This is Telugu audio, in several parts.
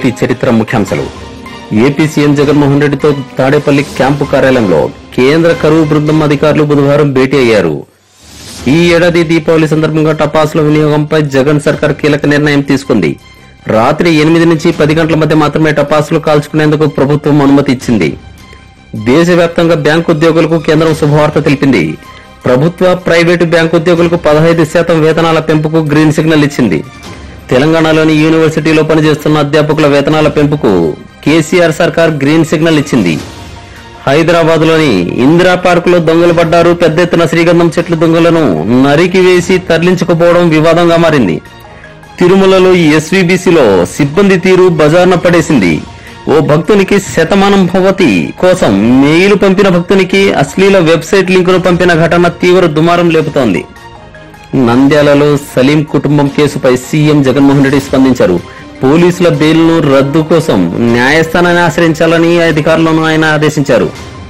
నేటి చరిత్ర ముఖ్యాంశాలు ఏపీ సీఎం జగన్మోహన్ రెడ్డితో తాడేపల్లి క్యాంపు కార్యాలయంలో కేంద్ర కరువు బృందం అధికారులు బుధవారం భేటీ అయ్యారు ఈ ఏడాది దీపావళి సందర్భంగా టపాసుల వినియోగంపై జగన్ సర్కార్ కీలక నిర్ణయం తీసుకుంది రాత్రి ఎనిమిది నుంచి పది గంటల మధ్య మాత్రమే టపాసులు కాల్చుకునేందుకు ప్రభుత్వం అనుమతి ఇచ్చింది దేశవ్యాప్తంగా బ్యాంకు ఉద్యోగులకు కేంద్రం శుభవార్త తెలిపింది ప్రభుత్వ ప్రైవేటు బ్యాంకు ఉద్యోగులకు పదహైదు శాతం వేతనాల పెంపుకు గ్రీన్ సిగ్నల్ ఇచ్చింది తెలంగాణలోని యూనివర్సిటీలో పనిచేస్తున్న అధ్యాపకుల వేతనాల పెంపుకు కేసీఆర్ సర్కార్ గ్రీన్ సిగ్నల్ ఇచ్చింది హైదరాబాద్ లోని ఇందిరా పార్క్ లో దొంగలు పడ్డారు పెద్ద ఎత్తున శ్రీగంధం చెట్ల దొంగలను నరికి వేసి తరలించకపోవడం వివాదంగా మారింది తిరుమలలో ఎస్వీబీసీలో సిబ్బంది తీరు బజార్న పడేసింది ఓ భక్తునికి శతమానం భవతి కోసం మెయిల్ పంపిన భక్తునికి అశ్లీల వెబ్సైట్ లింకును పంపిన ఘటన తీవ్ర దుమారం లేపుతోంది నంద్యాలలో సలీం కుటుంబం కేసుపై సీఎం జగన్మోహన్ రెడ్డి స్పందించారు పోలీసుల బెయిల్ను రద్దు కోసం న్యాయస్థానాన్ని ఆశ్రయించాలని అధికారులను ఆయన ఆదేశించారు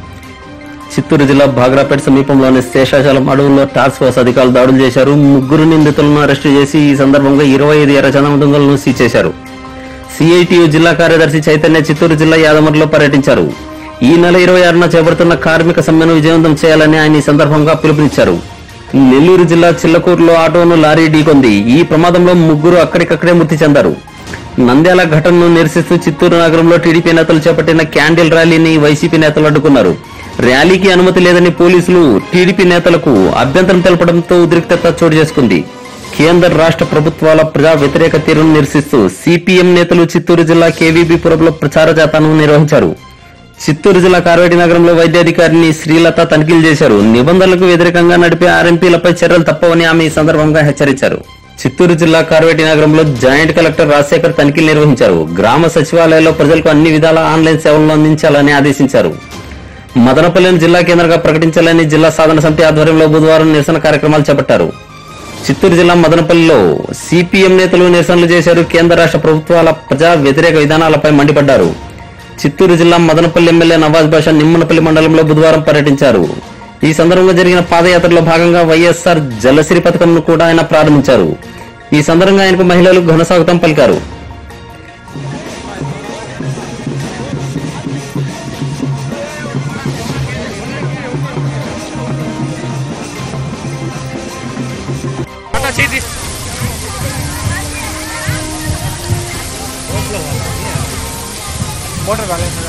చిత్తూరు జిల్లా భాగ్రాపేట సమీపంలోని శేషాచలం అడవుల్లో టాస్క్ ఫోర్స్ అధికారులు దాడులు చేశారు ముగ్గురు నిందితులను అరెస్టు చేసి ఈ సందర్భంగా ఇరవై ఐదు ఎర్రచందనం దొంగలను సీజ్ చేశారు సిఐటియు జిల్లా కార్యదర్శి చైతన్య చిత్తూరు జిల్లా యాదమర్లో పర్యటించారు ఈ నెల ఇరవై ఆరున చేపడుతున్న కార్మిక సమ్మెను విజయవంతం చేయాలని ఆయన ఈ సందర్భంగా పిలుపునిచ్చారు నెల్లూరు జిల్లా చిల్లకూరులో ఆటోను లారీ ఢీకొంది ఈ ప్రమాదంలో ముగ్గురు అక్కడికక్కడే మృతి చెందారు నంద్యాల ఘటనను నిరసిస్తూ చిత్తూరు నగరంలో టీడీపీ నేతలు చేపట్టిన క్యాండిల్ ర్యాలీని వైసీపీ నేతలు అడ్డుకున్నారు ర్యాలీకి అనుమతి లేదని పోలీసులు టీడీపీ నేతలకు అభ్యంతరం తెలపడంతో ఉద్రిక్తత చోటు చేసుకుంది కేంద్ర రాష్ట్ర ప్రభుత్వాల ప్రజా వ్యతిరేక తీరును నిరసిస్తూ సిపిఎం నేతలు చిత్తూరు జిల్లా కేవీబీపురంలో ప్రచార జాతాను నిర్వహించారు చిత్తూరు జిల్లా కార్వేటి నగరంలో వైద్యాధికారిని శ్రీలత తనిఖీలు చేశారు నిబంధనలకు వ్యతిరేకంగా నడిపే ఆర్ఎంపీలపై చర్యలు తప్పవని ఆమె ఈ సందర్భంగా హెచ్చరించారు చిత్తూరు జిల్లా కార్వేటి నగరంలో జాయింట్ కలెక్టర్ రాజశేఖర్ తనిఖీలు నిర్వహించారు గ్రామ సచివాలయాల్లో ప్రజలకు అన్ని విధాల ఆన్లైన్ సేవలను అందించాలని ఆదేశించారు మదనపల్లిని జిల్లా కేంద్రంగా ప్రకటించాలని జిల్లా సాధన సమితి ఆధ్వర్యంలో బుధవారం నిరసన కార్యక్రమాలు చేపట్టారు చిత్తూరు జిల్లా మదనపల్లిలో సిపిఎం నేతలు నిరసనలు చేశారు కేంద్ర రాష్ట్ర ప్రభుత్వాల ప్రజా వ్యతిరేక విధానాలపై మండిపడ్డారు చిత్తూరు జిల్లా మదనపల్లి ఎమ్మెల్యే నవాజ్ బాషా నిమ్మనపల్లి మండలంలో బుధవారం పర్యటించారు ఈ సందర్భంగా జరిగిన పాదయాత్రలో భాగంగా వైఎస్ఆర్ జలసిరి పథకంను కూడా ఆయన ప్రారంభించారు ఈ సందర్భంగా ఆయనకు మహిళలు ఘనస్వాగతం పలికారు అన్న చేతి మోటార్ బాగా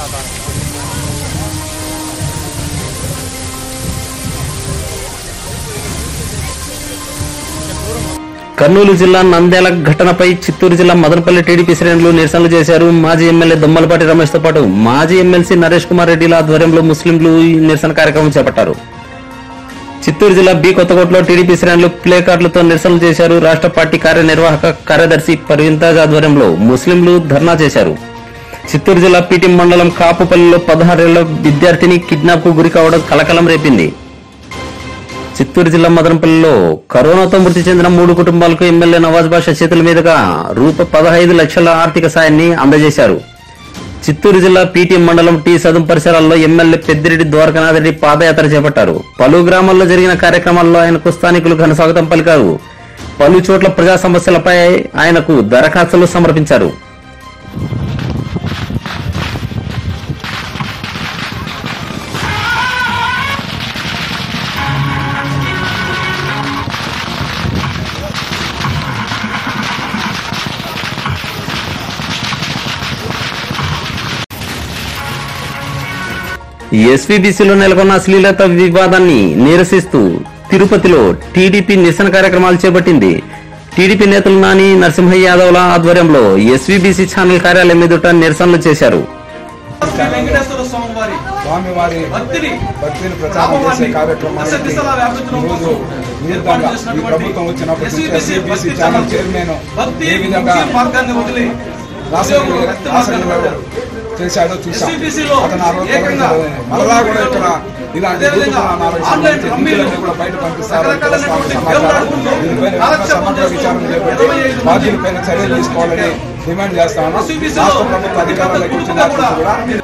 కర్నూలు జిల్లా నంద్యాల ఘటనపై చిత్తూరు జిల్లా మదనపల్లి టీడీపీ శ్రేణులు నిరసనలు చేశారు మాజీ ఎమ్మెల్యే దొమ్మలపాటి రమేష్ తో పాటు మాజీ ఎమ్మెల్సీ నరేష్ కుమార్ రెడ్డిల ఆధ్వర్యంలో ముస్లింలు ఈ నిరసన కార్యక్రమం చేపట్టారు చిత్తూరు జిల్లా బి కొత్తకోటలో టీడీపీ శ్రేణులు ప్లే కార్డులతో నిరసనలు చేశారు రాష్ట్ర పార్టీ కార్యనిర్వాహక కార్యదర్శి పర్వింతాజ్ ఆధ్వర్యంలో ముస్లింలు ధర్నా చేశారు చిత్తూరు జిల్లా పీటి మండలం కాపుపల్లిలో పదహారేళ్ల విద్యార్థిని కిడ్నాప్ కు గురి కావడం కలకలం రేపింది చిత్తూరు జిల్లా మదనపల్లిలో కరోనాతో మృతి చెందిన మూడు కుటుంబాలకు ఎమ్మెల్యే నవాజ్ బాషా చేతుల మీదుగా రూప పదహైదు లక్షల ఆర్థిక సాయాన్ని అందజేశారు చిత్తూరు జిల్లా పీటీఎం మండలం టీ సదుం పరిసరాల్లో ఎమ్మెల్యే పెద్దిరెడ్డి ద్వారకనాథ్ రెడ్డి పాదయాత్ర చేపట్టారు పలు గ్రామాల్లో జరిగిన కార్యక్రమాల్లో ఆయనకు స్థానికులు ఘనస్వాగతం పలికారు పలు చోట్ల ప్రజా సమస్యలపై ఆయనకు దరఖాస్తులు సమర్పించారు ఎస్వీబీసీలో నెలకొన్న అశ్లీలత వివాదాన్ని నిరసిస్తూ తిరుపతిలో టీడీపీ నిరసన కార్యక్రమాలు చేపట్టింది టీడీపీ నేతలు నాని నరసింహయ్య యాదవ్ల ఆధ్వర్యంలో ఎస్వీబీసీ ఛానల్ కార్యాలయం ఎదుట నిరసనలు చేశారు శ్రీ వెంకటేశ్వర స్వామి వారి స్వామివారి భక్తిని భక్తిని ప్రచారం చేసే గ్రామాన్ని కార్యక్రమానికి దశ దిశలా వ్యాపించడం ఈరోజు కోసం విధంగా ఏర్పాటు ఈ చేసినటువంటి ప్రభుత్వం వచ్చినప్పటి నుంచి SVBC SVBC Bhakti channel channel chairman భక్తి ఏ విధంగా ముఖ్య మార్గాన్ని వదిలి రాష్ట్ర ఉద్యోగులు భక్తి మార్గాన్ని పట్టారు. చేశాడో చూసాం SVBC లో అతను ఆరోగ్యం ఏకంగా మరలా కూడా ఇక్కడ ఇలాంటి అదేవిధంగా దూకుడుతనాలకు ఆన్లైన్ సంబంధించి రమ్మీలు, నిధులను కూడా బయట పంపిస్తారని రకరకాలైనటువంటి తెలుసుకోవాల్సిన సమాచారం. దేవుడు దీనిపైన కాలక్షేపం సమగ్ర విచారణ చేస్తూ చేపట్టి ఇరవై ఐదు మంది బాధ్యులపైన చర్యలు తీసుకోవాలని డిమాండ్ చేస్తా ఉన్నాం SVBC లో రాష్ట్ర ప్రభుత్వ అధికారులకు ఇచ్చిన కూడా కూడా